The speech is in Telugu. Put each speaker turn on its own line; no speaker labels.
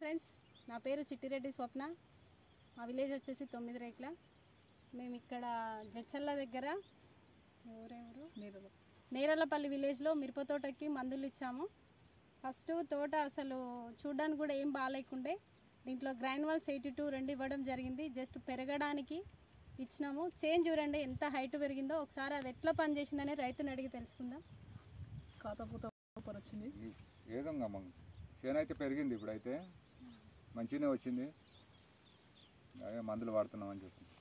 ఫ్రెండ్స్ నా పేరు చిట్టిరెడ్డి స్వప్న మా విలేజ్ వచ్చేసి తొమ్మిది రేట్ల మేము ఇక్కడ జడ్చల్ల దగ్గర ఎవరెవరు నేరలపల్లి విలేజ్లో మిరప తోటకి మందులు ఇచ్చాము ఫస్ట్ తోట అసలు చూడడానికి కూడా ఏం బాగాలేకుండే దీంట్లో గ్రాన్యువల్స్ ఎయిటీ టూ రెండు ఇవ్వడం జరిగింది జస్ట్ పెరగడానికి ఇచ్చినాము చేంజ్ చూడండి ఎంత హైట్ పెరిగిందో ఒకసారి అది ఎట్లా పనిచేసిందని రైతుని అడిగి తెలుసుకుందాం
కాతపూత సూపర్ వచ్చింది
ఏదో అమ్మ చేను అయితే పెరిగింది ఇప్పుడైతే మంచిగానే వచ్చింది అదే మందులు వాడుతున్నాం అని చెప్పి